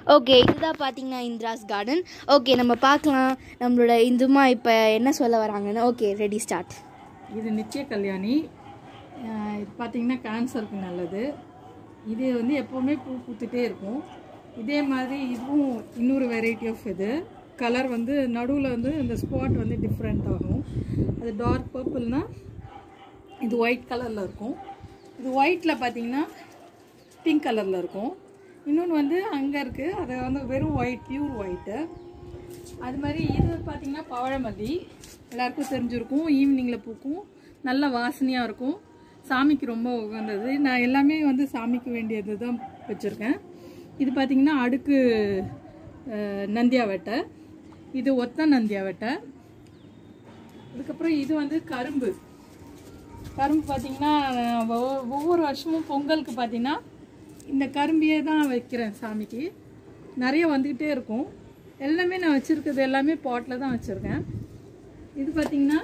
okay இதுதான் பார்த்தீங்கன்னா இந்திராஸ் garden okay நம்ம பார்க்கலாம் நம்மளோட இந்துமா இப்போ என்ன சொல்ல வராங்கன்னு ஓகே ரெடி ஸ்டார்ட் இது நிச்சய கல்யாணி அஹ் இது பார்த்தீங்கன்னா கேன்சருக்கு நல்லது இது வந்து எப்போவுமே பூ பூத்துட்டே இருக்கும் இதே மாதிரி இதுவும் இன்னொரு வெரைட்டி ஆஃப் இது கலர் வந்து நடுவில் வந்து இந்த ஸ்பாட் வந்து டிஃப்ரெண்ட் ஆகும் அது டார்க் பர்பிள்னா இது ஒயிட் கலரில் இருக்கும் இது ஒயிட்டில் பார்த்தீங்கன்னா பிங்க் கலரில் இருக்கும் இன்னொன்று வந்து அங்கே இருக்குது அது வந்து வெறும் ஒயிட் பியூர் ஒயிட்டு அது மாதிரி இது பார்த்தீங்கன்னா பவழமல்லி எல்லாருக்கும் தெரிஞ்சிருக்கும் ஈவினிங்கில் பூக்கும் நல்ல வாசனையாக இருக்கும் சாமிக்கு ரொம்ப உகந்தது நான் எல்லாமே வந்து சாமிக்கு வேண்டியது தான் வச்சுருக்கேன் இது பார்த்தீங்கன்னா அடுக்கு அஹ், நந்தியாவட்டை இது ஒத்த நந்தியாவட்டை அதுக்கப்புறம் இது வந்து கரும்பு கரும்பு பார்த்தீங்கன்னா ஒவ்வொ- ஒவ்வொரு வருஷமும் பொங்கலுக்கு பார்த்தீங்கன்னா இந்த கரும்பியே தான் வைக்கிறேன் சாமிக்கு நிறைய வந்துக்கிட்டே இருக்கும் எல்லாமே நான் வச்சுருக்கிறது எல்லாமே பாட்டில் தான் வச்சுருக்கேன் இது பார்த்தீங்கன்னா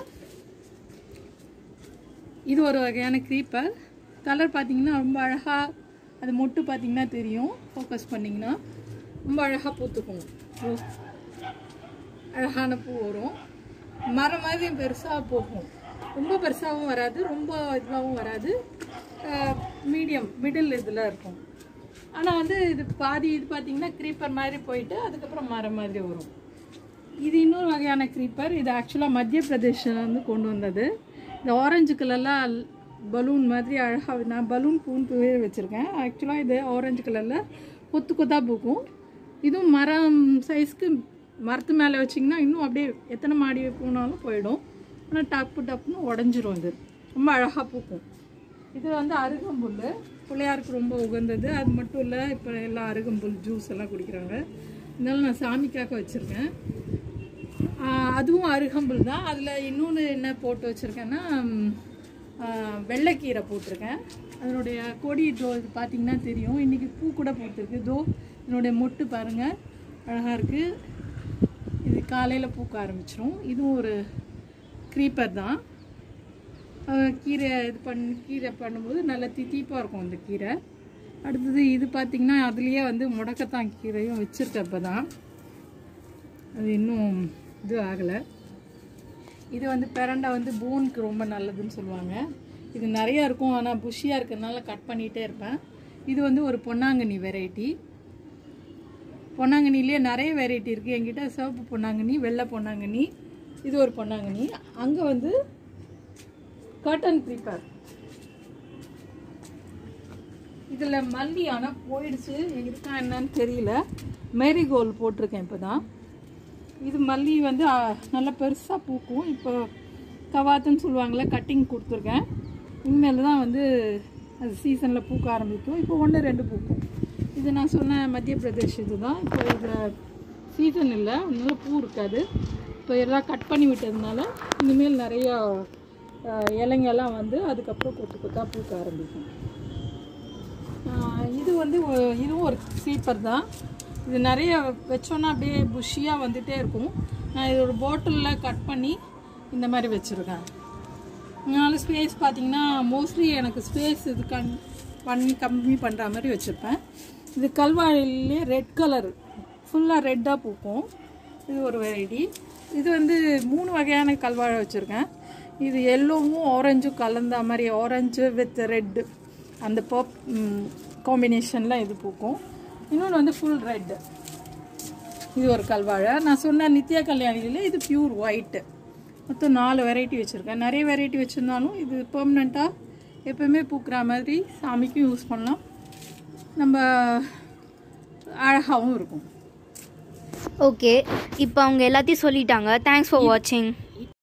இது ஒரு வகையான க்ரீப்பர் கலர் பார்த்தீங்கன்னா ரொம்ப அழகாக அது மொட்டு பார்த்தீங்கன்னா தெரியும் ஃபோக்கஸ் பண்ணிங்கன்னா ரொம்ப அழகாக பூத்துக்கும் ஓ, அழகான பூ வரும் மரம் மாதிரி பெருசாக போகும் ரொம்ப பெருசாகவும் வராது ரொம்ப இதுவாகவும் வராது மீடியம் மிடில் இதில் இருக்கும் ஆனால் வந்து இது பாதி இது பார்த்தீங்கன்னா க்ரீப்பர் மாதிரி போயிட்டு அதுக்கப்புறம் மரம் மாதிரி வரும் இது இன்னொரு வகையான க்ரீப்பர் இது ஆக்சுவலாக மத்திய பிரதேஷ்ல இருந்து கொண்டு வந்தது இந்த ஆரஞ்சு கலரில் பலூன் மாதிரி அழகாக நான் பலூன் பூன் பூவே வச்சுருக்கேன் ஆக்சுவலாக இது ஆரஞ்சு கலரில் கொத்து கொத்தா பூக்கும் இதுவும் மரம் சைஸ்க்கு மரத்து மேலே வச்சிங்கன்னா இன்னும் அப்படியே எத்தனை மாடி போனாலும் போயிடும் ஆனால் டப்பு டப்புன்னு உடஞ்சிரும் இது ரொம்ப அழகாக பூக்கும் இது வந்து அருகம்புல் பிள்ளையாருக்கு ரொம்ப உகந்தது அது மட்டும் இல்லை இப்போ எல்லாம் அருகம்புல் ஜூஸ் எல்லாம் குடிக்கிறாங்க இதனால நான் சாமிக்காக வச்சுருக்கேன் ஆஹ் அதுவும் அருகம்புல் தான் அதில் இன்னொன்று என்ன போட்டு வச்சுருக்கேன்னா ம், ஆஹ் வெள்ளைக்கீரை போட்டிருக்கேன் அதனுடைய கொடி தோ இது பார்த்தீங்கன்னா தெரியும் இன்றைக்கி பூ கூட பூத்திருக்கு தோ இதனுடைய மொட்டு பாருங்கள் அழகாக இருக்குது இது காலையில் பூக்க ஆரம்பிச்சிரும் இதுவும் ஒரு க்ரீப்பர் தான் அஹ் கீரை இது பண்ணி கீரை பண்ணும்போது நல்ல தித்திப்பாக இருக்கும் அந்த கீரை அடுத்தது இது பார்த்திங்கன்னா அதுலேயே வந்து முடக்கத்தான் கீரையும் வச்சுருக்கேன் இப்போ தான் அது இன்னும் இது ஆகலை இது வந்து பிரண்டை வந்து போனுக்கு ரொம்ப நல்லதுன்னு சொல்லுவாங்க இது நிறையா இருக்கும் ஆனால் புஷியாக இருக்கிறதுனால கட் பண்ணிகிட்டே இருப்பேன் இது வந்து ஒரு பொன்னாங்கண்ணி வெரைட்டி பொன்னாங்கண்ணிலே நிறைய வெரைட்டி இருக்குது என்கிட்ட சிவப்பு பொன்னாங்கண்ணி வெள்ளை பொன்னாங்கண்ணி இது ஒரு பொன்னாங்கண்ணி அங்கே வந்து காட்டன் ப்ரீப்பர் இதில் மல்லி ஆனால் போயிடுச்சு இருக்கா என்னன்னு தெரியல மேரிகோல்டு போட்டிருக்கேன் இப்போ தான் இது மல்லி வந்து ஆ, நல்லா பெருசாக பூக்கும் இப்போ கவாத்துன்னு சொல்லுவாங்கள்ல கட்டிங் கொடுத்துருக்கேன் இனிமேல் தான் வந்து அது சீசனில் பூக்க ஆரம்பிக்கும் இப்போ ஒன்று ரெண்டு பூக்கும் இது நான் சொன்ன மத்திய பிரதேஷ் இது தான் இப்போ இதில் சீசன் இல்லை அதனால பூ இருக்காது இப்போ எல்லாம் கட் பண்ணி விட்டதுனால இனிமேல் நிறையா ஆ, இலைங்கெல்லாம் வந்து அதுக்கப்புறம் கொத்து கொத்தாக பூக்க ஆரம்பிக்கும் ஆஹ் இது வந்து ஒ- இதுவும் ஒரு ஸ்லீப்பர் தான் இது நிறைய வச்சோன்னா அப்படியே புஷியாக வந்துட்டே இருக்கும் நான் இது ஒரு பாட்டிலில் கட் பண்ணி இந்த மாதிரி வச்சுருக்கேன் அதனால ஸ்பேஸ் பார்த்தீங்கன்னா மோஸ்ட்லி எனக்கு ஸ்பேஸ் இது கண் பண்ணி கம்மி பண்ணுற மாதிரி வச்சுருப்பேன் இது கல்வாழிலே ரெட் கலர் ஃபுல்லாக ரெட்டாக பூக்கும் இது ஒரு வெரைட்டி இது வந்து மூணு வகையான கல்வாழை வச்சுருக்கேன் இது எல்லோவும் ஆரஞ்சும் கலந்த மாதிரி ஆரஞ்சு வித் ரெட்டு அந்த பப் காம்பினேஷனில் இது பூக்கும் இன்னொன்று வந்து ஃபுல் ரெட் இது ஒரு கல்வாழை நான் சொன்ன நித்யா கல்யாணியில் இது பியூர் ஒயிட்டு மொத்தம் நாலு வெரைட்டி வச்சுருக்கேன் நிறைய வெரைட்டி வச்சுருந்தாலும் இது பெர்மனெண்ட்டாக எப்போவுமே பூக்கிற மாதிரி சாமிக்கும் யூஸ் பண்ணலாம் நம்ம அழகாகவும் இருக்கும் ஓகே இப்போ அவங்க எல்லாத்தையும் சொல்லிட்டாங்க தேங்க்ஸ் ஃபார் வாட்சிங்